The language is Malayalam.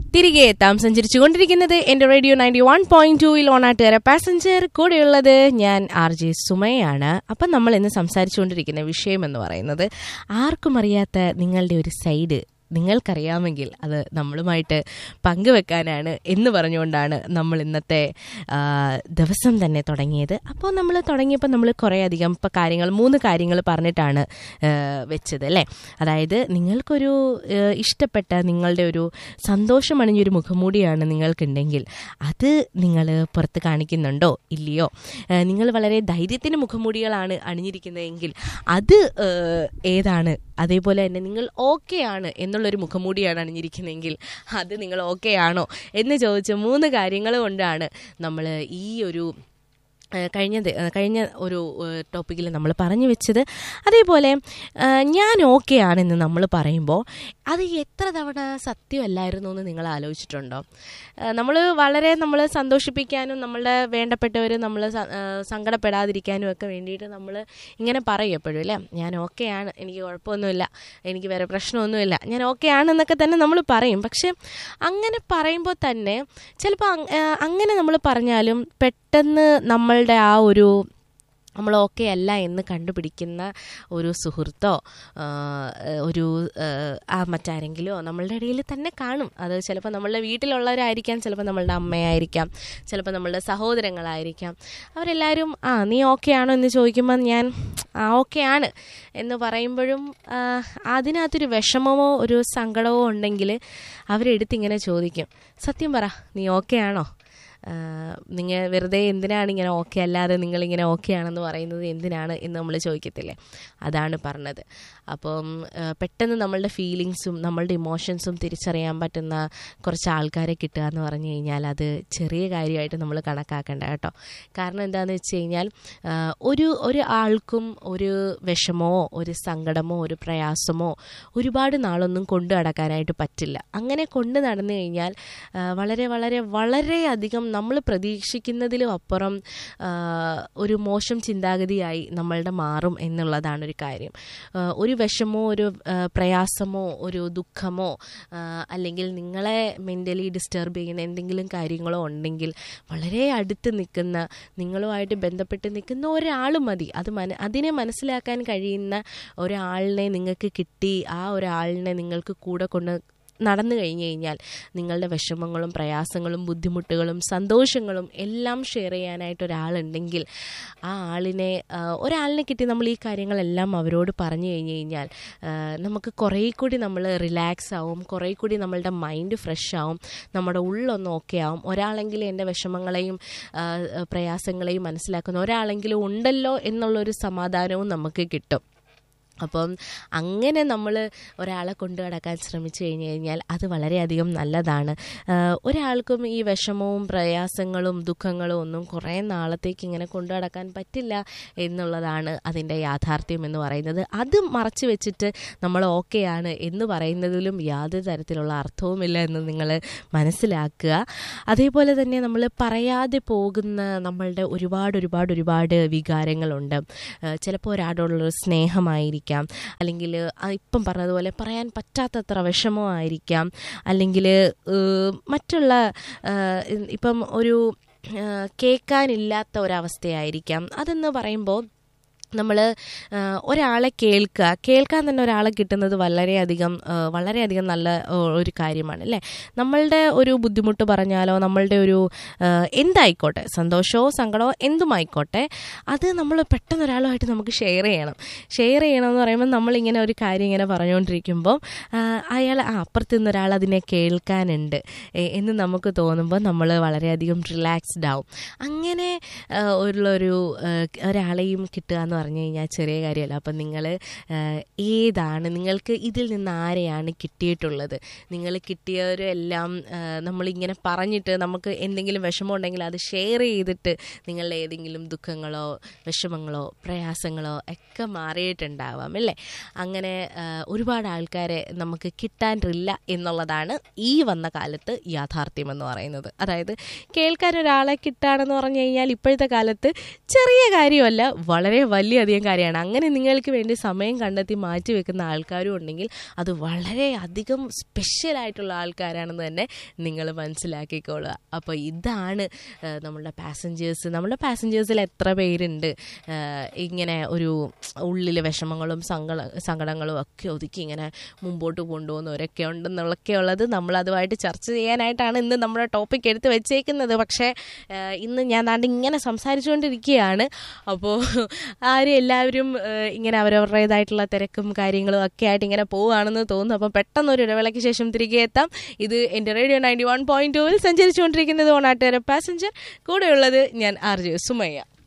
തിരികെ എത്താം സഞ്ചരിച്ചുകൊണ്ടിരിക്കുന്നത് എന്റെ റേഡിയോ നയൻറ്റി വൺ പോയിന്റ് ടൂയിൽ ഓണാട്ടുകാര പാസഞ്ചർ കൂടെയുള്ളത് ഞാൻ ആർ ജെ സുമയാണ് അപ്പം നമ്മൾ ഇന്ന് സംസാരിച്ചുകൊണ്ടിരിക്കുന്ന വിഷയം എന്ന് പറയുന്നത് ആർക്കും അറിയാത്ത നിങ്ങളുടെ ഒരു സൈഡ് നിങ്ങൾക്കറിയാമെങ്കിൽ അത് നമ്മളുമായിട്ട് പങ്കുവെക്കാനാണ് എന്ന് പറഞ്ഞുകൊണ്ടാണ് നമ്മൾ ഇന്നത്തെ ആ, ദിവസം തന്നെ തുടങ്ങിയത് അപ്പോൾ നമ്മൾ തുടങ്ങിയപ്പോൾ നമ്മൾ കുറേ അധികം ഇപ്പോൾ കാര്യങ്ങൾ മൂന്ന് കാര്യങ്ങൾ പറഞ്ഞിട്ടാണ് ആ, വെച്ചത് അല്ലേ അതായത് നിങ്ങൾക്കൊരു ആ, ഇഷ്ടപ്പെട്ട നിങ്ങളുടെ ഒരു സന്തോഷമണിഞ്ഞൊരു മുഖംമൂടിയാണ് നിങ്ങൾക്കുണ്ടെങ്കിൽ അത് നിങ്ങൾ പുറത്ത് കാണിക്കുന്നുണ്ടോ ഇല്ലയോ ആ, നിങ്ങൾ വളരെ ധൈര്യത്തിന് മുഖംമൂടികളാണ് അണിഞ്ഞിരിക്കുന്നതെങ്കിൽ അത് ആ, ഏതാണ് അതേപോലെ തന്നെ നിങ്ങൾ ഓക്കെ ആണ് എന്നുള്ളൊരു മുഖംമൂടിയാണ് അണിഞ്ഞിരിക്കുന്നതെങ്കിൽ അത് നിങ്ങൾ ഓക്കെ ആണോ എന്ന് ചോദിച്ച മൂന്ന് കാര്യങ്ങൾ കൊണ്ടാണ് നമ്മൾ ഈ ഒരു ആ, കഴിഞ്ഞ ദി- ആ, കഴിഞ്ഞ ഒരു ടോപ്പിക്കിൽ നമ്മൾ പറഞ്ഞു വെച്ചത് അതേപോലെ ആ, ഞാൻ ഓക്കെ ആണെന്ന് നമ്മൾ പറയുമ്പോൾ അത് എത്ര തവണ സത്യമല്ലായിരുന്നു എന്ന് നിങ്ങൾ ആലോചിച്ചിട്ടുണ്ടോ നമ്മൾ വളരെ നമ്മൾ സന്തോഷിപ്പിക്കാനും നമ്മളുടെ വേണ്ടപ്പെട്ടവർ നമ്മൾ സങ്കടപ്പെടാതിരിക്കാനും ഒക്കെ വേണ്ടിയിട്ട് നമ്മൾ ഇങ്ങനെ പറയും എപ്പോഴും അല്ലേ ഞാൻ ഓക്കെ ആണ് എനിക്ക് കുഴപ്പമൊന്നുമില്ല എനിക്ക് വേറെ പ്രശ്നമൊന്നുമില്ല ഞാൻ ഓക്കെ ആണെന്നൊക്കെ തന്നെ നമ്മൾ പറയും പക്ഷെ അങ്ങനെ പറയുമ്പോൾ തന്നെ ചിലപ്പോൾ അങ്ങനെ നമ്മൾ പറഞ്ഞാലും പെട്ടെന്ന് നമ്മളുടെ ആ ഒരു നമ്മൾ ഓക്കെ അല്ല എന്ന് കണ്ടുപിടിക്കുന്ന ഒരു സുഹൃത്തോ ആ, ഒരു ആ മറ്റാരെങ്കിലോ നമ്മളുടെ ഇടയിൽ തന്നെ കാണും അത് ചിലപ്പോൾ നമ്മളുടെ വീട്ടിലുള്ളവരായിരിക്കാം ചിലപ്പോൾ നമ്മളുടെ അമ്മയായിരിക്കാം ചിലപ്പോൾ നമ്മളുടെ സഹോദരങ്ങളായിരിക്കാം അവരെല്ലാവരും ആ നീ ഓക്കെ ആണോ എന്ന് ചോദിക്കുമ്പോൾ ഞാൻ ആ ഓക്കെ ആണ് എന്ന് പറയുമ്പോഴും ആ, അതിനകത്തൊരു വിഷമമോ ഒരു സങ്കടമോ ഉണ്ടെങ്കിൽ അവരെടുത്തിങ്ങനെ ചോദിക്കും സത്യം പറ നീ ഓക്കെ ആണോ നിങ്ങൾ വെറുതെ എന്തിനാണ് ഇങ്ങനെ ഓക്കെ അല്ലാതെ നിങ്ങളിങ്ങനെ ഓക്കെ ആണെന്ന് പറയുന്നത് എന്തിനാണ് എന്ന് നമ്മൾ ചോദിക്കത്തില്ലേ അതാണ് പറഞ്ഞത് അപ്പം ആ, പെട്ടെന്ന് നമ്മളുടെ ഫീലിങ്സും നമ്മളുടെ ഇമോഷൻസും തിരിച്ചറിയാൻ പറ്റുന്ന കുറച്ച് ആൾക്കാരെ കിട്ടുക എന്ന് പറഞ്ഞു കഴിഞ്ഞാൽ അത് ചെറിയ കാര്യമായിട്ട് നമ്മൾ കണക്കാക്കേണ്ട കേട്ടോ കാരണം എന്താണെന്ന് വെച്ച് കഴിഞ്ഞാൽ ആ, ഒരു ഒരു ആൾക്കും ഒരു വിഷമോ ഒരു സങ്കടമോ ഒരു പ്രയാസമോ ഒരുപാട് നാളൊന്നും കൊണ്ടു നടക്കാനായിട്ട് പറ്റില്ല അങ്ങനെ കൊണ്ടു നടന്നു കഴിഞ്ഞാൽ ആ, വളരെ വളരെ വളരെയധികം നമ്മൾ പ്രതീക്ഷിക്കുന്നതിലും അപ്പുറം ആ, ഒരു മോശം ചിന്താഗതിയായി നമ്മളുടെ മാറും എന്നുള്ളതാണ് ഒരു കാര്യം ആ, ഒരു വിഷമോ ഒരു ആ, പ്രയാസമോ ഒരു ദുഃഖമോ ആ, അല്ലെങ്കിൽ നിങ്ങളെ മെൻ്റലി ഡിസ്റ്റർബ് ചെയ്യുന്ന എന്തെങ്കിലും കാര്യങ്ങളോ ഉണ്ടെങ്കിൽ വളരെ അടുത്ത് നിൽക്കുന്ന നിങ്ങളുമായിട്ട് ബന്ധപ്പെട്ട് നിൽക്കുന്ന ഒരാൾ മതി അത് മന അതിനെ മനസ്സിലാക്കാൻ കഴിയുന്ന ഒരാളിനെ നിങ്ങൾക്ക് കിട്ടി ആ ഒരാളിനെ നിങ്ങൾക്ക് കൂടെ കൊണ്ട് നടന്നു കഴിഞ്ഞു കഴിഞ്ഞാൽ നിങ്ങളുടെ വിഷമങ്ങളും പ്രയാസങ്ങളും ബുദ്ധിമുട്ടുകളും സന്തോഷങ്ങളും എല്ലാം ഷെയർ ചെയ്യാനായിട്ട് ഒരാളുണ്ടെങ്കിൽ ആ ആളിനെ ആ, ഒരാളിനെ കിട്ടി നമ്മൾ ഈ കാര്യങ്ങളെല്ലാം അവരോട് പറഞ്ഞു കഴിഞ്ഞു കഴിഞ്ഞാൽ ആ, നമുക്ക് കുറേ കൂടി നമ്മൾ റിലാക്സ് ആവും കുറേ കൂടി നമ്മളുടെ മൈൻഡ് ഫ്രഷ് ആവും നമ്മുടെ ഉള്ളൊന്ന് ഓക്കെ ആവും ഒരാളെങ്കിലും എൻ്റെ വിഷമങ്ങളെയും ആ, പ്രയാസങ്ങളെയും മനസ്സിലാക്കുന്ന ഒരാളെങ്കിലും ഉണ്ടല്ലോ എന്നുള്ളൊരു സമാധാനവും നമുക്ക് കിട്ടും അപ്പം അങ്ങനെ നമ്മൾ ഒരാളെ കൊണ്ടു നടക്കാൻ ശ്രമിച്ചു കഴിഞ്ഞു കഴിഞ്ഞാൽ അത് വളരെയധികം നല്ലതാണ് ആഹ് ഒരാൾക്കും ഈ വിഷമവും പ്രയാസങ്ങളും ദുഃഖങ്ങളും ഒന്നും കുറേ നാളത്തേക്ക് ഇങ്ങനെ കൊണ്ടു നടക്കാൻ പറ്റില്ല എന്നുള്ളതാണ് അതിൻ്റെ യാഥാർത്ഥ്യം എന്ന് പറയുന്നത് അത് മറച്ചു വെച്ചിട്ട് നമ്മൾ ഓക്കെയാണ് എന്ന് പറയുന്നതിലും യാതൊരു തരത്തിലുള്ള അർത്ഥവുമില്ല എന്ന് നിങ്ങൾ മനസ്സിലാക്കുക അതേപോലെ തന്നെ നമ്മൾ പറയാതെ പോകുന്ന നമ്മളുടെ ഒരുപാട് ഒരുപാട് ഒരുപാട് വികാരങ്ങളുണ്ട് ആഹ് ചിലപ്പോൾ ഒരാളോടുള്ള സ്നേഹമായിരിക്കാം അല്ലെങ്കിൽ ഇപ്പം പറഞ്ഞതുപോലെ പറയാൻ പറ്റാത്തത്ര വിഷമമായിരിക്കാം അല്ലെങ്കിൽ മറ്റുള്ള ആഹ് ഇപ്പം ഒരു ആഹ് കേൾക്കാനില്ലാത്ത ഒരവസ്ഥയായിരിക്കാം അതെന്ന് പറയുമ്പോൾ നമ്മൾ ഒരാളെ കേൾക്കുക കേൾക്കാൻ തന്നെ ഒരാളെ കിട്ടുന്നത് വളരെയധികം ആ, വളരെയധികം നല്ല ആ, ഒരു കാര്യമാണ് അല്ലേ നമ്മളുടെ ഒരു ബുദ്ധിമുട്ട് പറഞ്ഞാലോ നമ്മളുടെ ഒരു ആ, എന്തായിക്കോട്ടെ സന്തോഷമോ സങ്കടമോ എന്തുമായിക്കോട്ടെ അത് നമ്മൾ പെട്ടെന്ന് ഒരാളുമായിട്ട് നമുക്ക് ഷെയർ ചെയ്യണം ഷെയർ ചെയ്യണം എന്ന് പറയുമ്പോൾ നമ്മളിങ്ങനെ ഒരു കാര്യം ഇങ്ങനെ പറഞ്ഞുകൊണ്ടിരിക്കുമ്പോൾ അയാൾ ആ അപ്പുറത്ത് നിന്ന് ഒരാൾ അതിനെ കേൾക്കാനുണ്ട് എ- എന്ന് നമുക്ക് തോന്നുമ്പോൾ നമ്മൾ വളരെയധികം റിലാക്സ്ഡ് ആവും അങ്ങനെ ആ, ഉള്ളൊരു ആ, ഒരാളെയും കിട്ടുക എന്ന് പറഞ്ഞു കഴിഞ്ഞാൽ ചെറിയ കാര്യമല്ല അപ്പം നിങ്ങൾ ഏതാണ് നിങ്ങൾക്ക് ഇതിൽ നിന്ന് ആരെയാണ് കിട്ടിയിട്ടുള്ളത് നിങ്ങൾ കിട്ടിയവരെല്ലാം ആ, നമ്മളിങ്ങനെ പറഞ്ഞിട്ട് നമുക്ക് എന്തെങ്കിലും വിഷമം ഉണ്ടെങ്കിൽ അത് ഷെയർ ചെയ്തിട്ട് നിങ്ങളുടെ ഏതെങ്കിലും ദുഃഖങ്ങളോ വിഷമങ്ങളോ പ്രയാസങ്ങളോ ഒക്കെ മാറിയിട്ടുണ്ടാവാം അല്ലേ അങ്ങനെ ആ, ഒരുപാട് ആൾക്കാരെ നമുക്ക് കിട്ടാനില്ല എന്നുള്ളതാണ് ഈ വന്ന കാലത്ത് യാഥാർത്ഥ്യം എന്ന് പറയുന്നത് അതായത് കേൾക്കാൻ ഒരാളെ കിട്ടാണെന്ന് പറഞ്ഞു കഴിഞ്ഞാൽ ഇപ്പോഴത്തെ കാലത്ത് ചെറിയ കാര്യമല്ല വളരെ വലിയ വലിയധികം കാര്യമാണ് അങ്ങനെ നിങ്ങൾക്ക് വേണ്ടി സമയം കണ്ടെത്തി മാറ്റി വെക്കുന്ന ആൾക്കാരും ഉണ്ടെങ്കിൽ അത് വളരെ അധികം സ്പെഷ്യലായിട്ടുള്ള ആൾക്കാരാണെന്ന് തന്നെ നിങ്ങൾ മനസ്സിലാക്കിക്കോളുക അപ്പോൾ ഇതാണ് ആ, നമ്മളുടെ പാസഞ്ചേഴ്സ് നമ്മുടെ പാസഞ്ചേഴ്സിൽ എത്ര പേരുണ്ട് ആ, ഇങ്ങനെ ഒരു ഉള്ളിൽ വിഷമങ്ങളും സങ്കട സങ്കടങ്ങളും ഒക്കെ ഒതുക്കി ഇങ്ങനെ മുമ്പോട്ട് കൊണ്ടുപോകുന്നവരൊക്കെ ഉണ്ടെന്നുള്ളൊക്കെ ഉള്ളത് നമ്മൾ അതുമായിട്ട് ചർച്ച ചെയ്യാനായിട്ടാണ് ഇന്ന് നമ്മുടെ ടോപ്പിക് എടുത്ത് വെച്ചേക്കുന്നത് പക്ഷേ ആ, ഇന്ന് ഞാൻ ദാണ്ട് ഇങ്ങനെ സംസാരിച്ചുകൊണ്ടിരിക്കുകയാണ് അപ്പോൾ ആരും എല്ലാവരും ആ, ഇങ്ങനെ അവരവരുടേതായിട്ടുള്ള തിരക്കും കാര്യങ്ങളും ഒക്കെ ആയിട്ട് ഇങ്ങനെ പോവുകയാണെന്ന് തോന്നുന്നു അപ്പോൾ പെട്ടെന്ന് ഒരു ഇടവേളയ്ക്ക് ശേഷം തിരികെ എത്താം ഇത് എൻ്റെ റേഡിയോ നയൻറ്റി വൺ പോയിന്റ് ടൂവിൽ സഞ്ചരിച്ചുകൊണ്ടിരിക്കുന്നത് ഓണാട്ടുകാര പാസഞ്ചർ കൂടെയുള്ളത് ഞാൻ ആർ ജെ സുമയ്യ